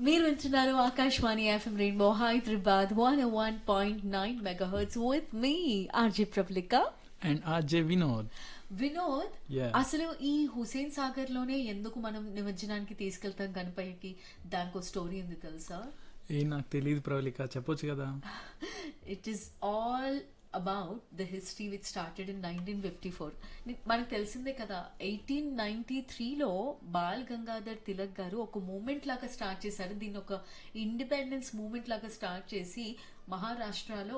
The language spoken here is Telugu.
మీరు వింటున్నారు Akashvani FM rainbow Hyderabad one one point nine mega hertz with me RJ Pravalika and RJ Vinod Vinod Yeah. అసలు ఈ హుసేన్ సాగర్ లోనే ఎందుకు మనం నిమజ్జనానికి తీసుకెళ్తాం గణపయ్యకి దానికి స్టోరీ ఉంది తెలుసా ఏ నాకు తెలియదు ప్రవళిక చెప్పొచ్చు కదా it is all about the history which started in nineteen fifty four మనకు తెలిసిందే కదా ఎయిటీన్ నైన్టీ త్రీలో బాల్ గంగాధర్ తిలక్ గారు ఒక మూమెంట్ లాగా స్టార్ట్ చేశారు దీన్ని ఒక ఇండిపెండెన్స్ మూమెంట్ లాగా స్టార్ట్ చేసి మహారాష్ట్రలో